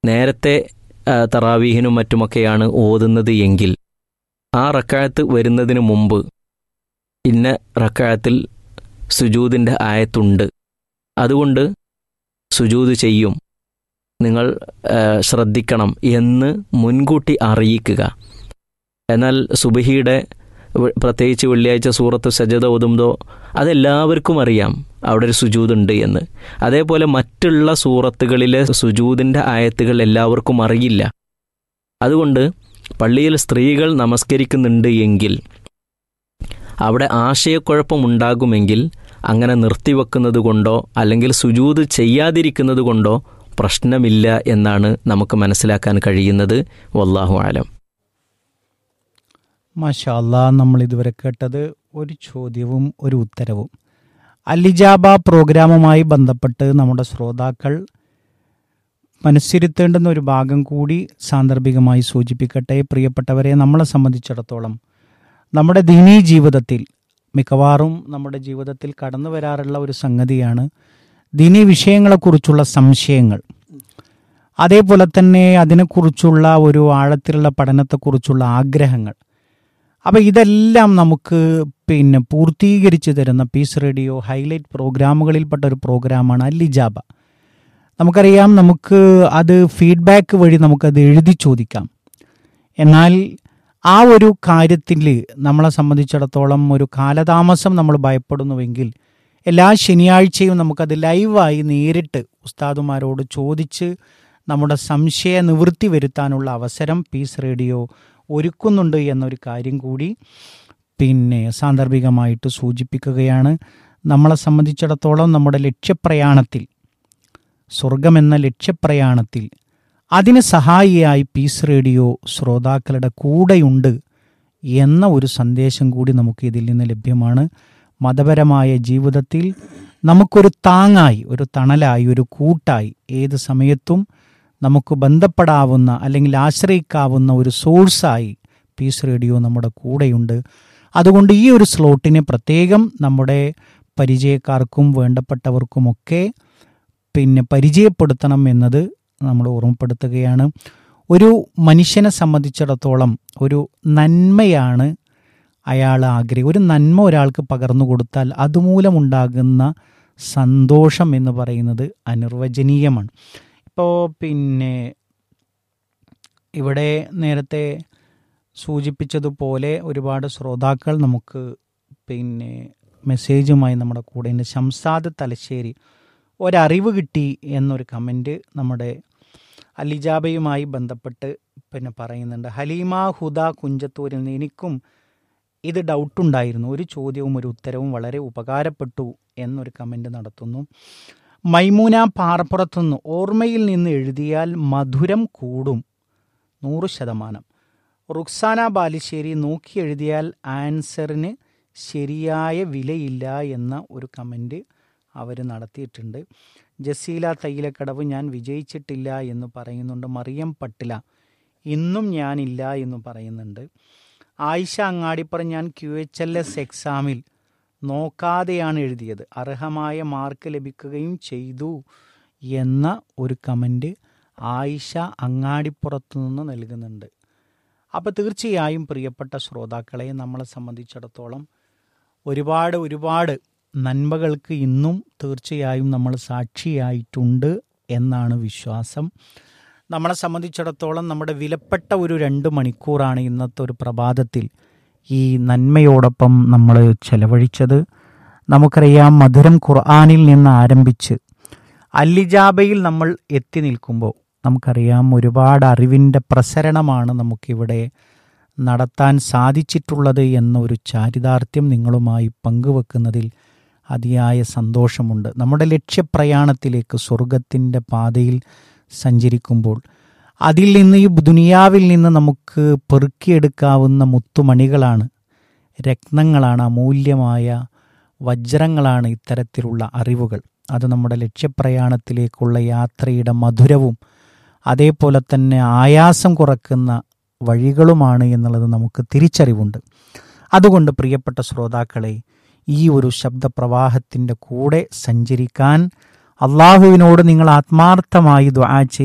നേരത്തെ ആ, തറാവീഹിനും മറ്റുമൊക്കെയാണ് ഓതുന്നത് എങ്കിൽ ആ റക്കായത്ത് വരുന്നതിന് മുമ്പ് ഇന്ന റക്കായത്തിൽ സുജൂദിൻ്റെ ആയത്തുണ്ട് അതുകൊണ്ട് സുജൂദ് ചെയ്യും നിങ്ങൾ ആ, ശ്രദ്ധിക്കണം എന്ന് മുൻകൂട്ടി അറിയിക്കുക എന്നാൽ സുബഹിയുടെ വ- പ്രത്യേകിച്ച് വെള്ളിയാഴ്ച സൂറത്ത് സജത ഓതുമ്പോ അതെല്ലാവർക്കും അറിയാം അവിടെ ഒരു സുജൂദുണ്ട് എന്ന് അതേപോലെ മറ്റുള്ള സൂറത്തുകളിലെ സുജൂദിൻ്റെ ആയത്തുകൾ എല്ലാവർക്കും അറിയില്ല അതുകൊണ്ട് പള്ളിയിൽ സ്ത്രീകൾ നമസ്കരിക്കുന്നുണ്ട് എങ്കിൽ അവിടെ ആശയക്കുഴപ്പമുണ്ടാകുമെങ്കിൽ അങ്ങനെ നിർത്തിവെക്കുന്നത് കൊണ്ടോ അല്ലെങ്കിൽ സുജൂദ് ചെയ്യാതിരിക്കുന്നത് കൊണ്ടോ പ്രശ്നമില്ല എന്നാണ് നമുക്ക് മനസ്സിലാക്കാൻ കഴിയുന്നത് വല്ലാഹു ആലം മാഷാ അല്ലാ നമ്മൾ ഇതുവരെ കേട്ടത് ഒരു ചോദ്യവും ഒരു ഉത്തരവും അലിജാബ പ്രോഗ്രാമുമായി ബന്ധപ്പെട്ട് നമ്മുടെ ശ്രോതാക്കൾ മനസ്സിരുത്തേണ്ടുന്ന ഒരു ഭാഗം കൂടി സാന്ദർഭികമായി സൂചിപ്പിക്കട്ടെ പ്രിയപ്പെട്ടവരെ നമ്മളെ സംബന്ധിച്ചിടത്തോളം നമ്മുടെ ദീനീ ജീവിതത്തിൽ മിക്കവാറും നമ്മുടെ ജീവിതത്തിൽ കടന്നു വരാറുള്ള ഒരു സംഗതിയാണ് ദീനീ വിഷയങ്ങളെക്കുറിച്ചുള്ള സംശയങ്ങൾ അതേപോലെ തന്നെ അതിനെക്കുറിച്ചുള്ള ഒരു ആഴത്തിലുള്ള പഠനത്തെക്കുറിച്ചുള്ള ആഗ്രഹങ്ങൾ അപ്പോൾ ഇതെല്ലാം നമുക്ക് പിന്നെ പൂർത്തീകരിച്ച് തരുന്ന പീസ് റേഡിയോ ഹൈലൈറ്റ് പ്രോഗ്രാമുകളിൽപ്പെട്ട ഒരു പ്രോഗ്രാമാണ് അല്ലിജാബ നമുക്കറിയാം നമുക്ക് അത് ഫീഡ്ബാക്ക് വഴി നമുക്കത് എഴുതി ചോദിക്കാം എന്നാൽ ആ ഒരു കാര്യത്തിൽ നമ്മളെ സംബന്ധിച്ചിടത്തോളം ഒരു കാലതാമസം നമ്മൾ ഭയപ്പെടുന്നുവെങ്കിൽ എല്ലാ ശനിയാഴ്ചയും നമുക്കത് ലൈവായി നേരിട്ട് ഉസ്താദുമാരോട് ചോദിച്ച് നമ്മുടെ സംശയ നിവൃത്തി വരുത്താനുള്ള അവസരം പീസ് റേഡിയോ ഒരുക്കുന്നുണ്ട് എന്നൊരു കാര്യം കൂടി പിന്നെ സാന്ദർഭികമായിട്ട് സൂചിപ്പിക്കുകയാണ് നമ്മളെ സംബന്ധിച്ചിടത്തോളം നമ്മുടെ ലക്ഷ്യപ്രയാണത്തിൽ സ്വർഗമെന്ന ലക്ഷ്യപ്രയാണത്തിൽ അതിന് സഹായിയായി പീസ് റേഡിയോ ശ്രോതാക്കളുടെ കൂടെയുണ്ട് എന്ന ഒരു സന്ദേശം കൂടി നമുക്ക് ഇതിൽ നിന്ന് ലഭ്യമാണ് മതപരമായ ജീവിതത്തിൽ നമുക്കൊരു താങ്ങായി ഒരു തണലായി ഒരു കൂട്ടായി ഏത് സമയത്തും നമുക്ക് ബന്ധപ്പെടാവുന്ന അല്ലെങ്കിൽ ആശ്രയിക്കാവുന്ന ഒരു സോഴ്സായി പീസ് റേഡിയോ നമ്മുടെ കൂടെയുണ്ട് അതുകൊണ്ട് ഈ ഒരു സ്ലോട്ടിനെ പ്രത്യേകം നമ്മുടെ പരിചയക്കാർക്കും വേണ്ടപ്പെട്ടവർക്കുമൊക്കെ പിന്നെ പരിചയപ്പെടുത്തണം എന്നത് നമ്മൾ ഓർമ്മപ്പെടുത്തുകയാണ് ഒരു മനുഷ്യനെ സംബന്ധിച്ചിടത്തോളം ഒരു നന്മയാണ് അയാൾ ആഗ്രഹം ഒരു നന്മ ഒരാൾക്ക് പകർന്നു കൊടുത്താൽ അതുമൂലമുണ്ടാകുന്ന സന്തോഷം എന്ന് പറയുന്നത് അനിർവചനീയമാണ് ഇപ്പോൾ പിന്നെ ഇവിടെ നേരത്തെ സൂചിപ്പിച്ചതുപോലെ ഒരുപാട് ശ്രോതാക്കൾ നമുക്ക് പിന്നെ മെസ്സേജുമായി നമ്മുടെ കൂടെ ഉണ്ട് ശംസാദ് തലശ്ശേരി ഒരറിവ് കിട്ടി എന്നൊരു കമൻറ്റ് നമ്മുടെ അലിജാബയുമായി ബന്ധപ്പെട്ട് പിന്നെ പറയുന്നുണ്ട് ഹലീമ ഹുദ കുഞ്ചത്തൂരിൽ നിന്ന് എനിക്കും ഇത് ഡൗട്ടുണ്ടായിരുന്നു ഒരു ചോദ്യവും ഒരു ഉത്തരവും വളരെ ഉപകാരപ്പെട്ടു എന്നൊരു കമൻറ്റ് നടത്തുന്നു മൈമൂന പാറപ്പുറത്തുനിന്ന് ഓർമ്മയിൽ നിന്ന് എഴുതിയാൽ മധുരം കൂടും നൂറ് ശതമാനം റുക്സാന ബാലിശ്ശേരി നോക്കി എഴുതിയാൽ ആൻസറിന് ശരിയായ വിലയില്ല എന്ന ഒരു കമൻറ്റ് അവർ നടത്തിയിട്ടുണ്ട് ജസീല തയ്യിലക്കടവ് ഞാൻ വിജയിച്ചിട്ടില്ല എന്ന് പറയുന്നുണ്ട് മറിയം പട്ടില ഇന്നും ഞാനില്ല എന്ന് പറയുന്നുണ്ട് ആയിഷ അങ്ങാടിപ്പുറം ഞാൻ ക്യു എച്ച് എൽ എസ് എക്സാമിൽ നോക്കാതെയാണ് എഴുതിയത് അർഹമായ മാർക്ക് ലഭിക്കുകയും ചെയ്തു എന്ന ഒരു കമൻറ്റ് ആയിഷ അങ്ങാടിപ്പുറത്തു നിന്ന് നൽകുന്നുണ്ട് അപ്പോൾ തീർച്ചയായും പ്രിയപ്പെട്ട ശ്രോതാക്കളെ നമ്മളെ സംബന്ധിച്ചിടത്തോളം ഒരുപാട് ഒരുപാട് നന്മകൾക്ക് ഇന്നും തീർച്ചയായും നമ്മൾ സാക്ഷിയായിട്ടുണ്ട് എന്നാണ് വിശ്വാസം നമ്മളെ സംബന്ധിച്ചിടത്തോളം നമ്മുടെ വിലപ്പെട്ട ഒരു രണ്ട് മണിക്കൂറാണ് ഇന്നത്തെ ഒരു പ്രഭാതത്തിൽ ഈ നന്മയോടൊപ്പം നമ്മൾ ചെലവഴിച്ചത് നമുക്കറിയാം മധുരം ഖുർആാനിൽ നിന്ന് ആരംഭിച്ച് അല്ലിജാബയിൽ നമ്മൾ എത്തി നിൽക്കുമ്പോൾ നമുക്കറിയാം ഒരുപാട് അറിവിൻ്റെ പ്രസരണമാണ് നമുക്കിവിടെ നടത്താൻ സാധിച്ചിട്ടുള്ളത് എന്ന ഒരു ചാരിതാർത്ഥ്യം നിങ്ങളുമായി പങ്കുവെക്കുന്നതിൽ അതിയായ സന്തോഷമുണ്ട് നമ്മുടെ ലക്ഷ്യപ്രയാണത്തിലേക്ക് സ്വർഗത്തിൻ്റെ പാതയിൽ സഞ്ചരിക്കുമ്പോൾ അതിൽ നിന്ന് ഈ ദുനിയാവിൽ നിന്ന് നമുക്ക് പെറുക്കിയെടുക്കാവുന്ന മുത്തുമണികളാണ് രത്നങ്ങളാണ് അമൂല്യമായ വജ്രങ്ങളാണ് ഇത്തരത്തിലുള്ള അറിവുകൾ അത് നമ്മുടെ ലക്ഷ്യപ്രയാണത്തിലേക്കുള്ള യാത്രയുടെ മധുരവും അതേപോലെ തന്നെ ആയാസം കുറക്കുന്ന വഴികളുമാണ് എന്നുള്ളത് നമുക്ക് തിരിച്ചറിവുണ്ട് അതുകൊണ്ട് പ്രിയപ്പെട്ട ശ്രോതാക്കളെ ഈ ഒരു ശബ്ദപ്രവാഹത്തിൻ്റെ കൂടെ സഞ്ചരിക്കാൻ അള്ളാഹുവിനോട് നിങ്ങൾ ആത്മാർത്ഥമായി ദ്വാ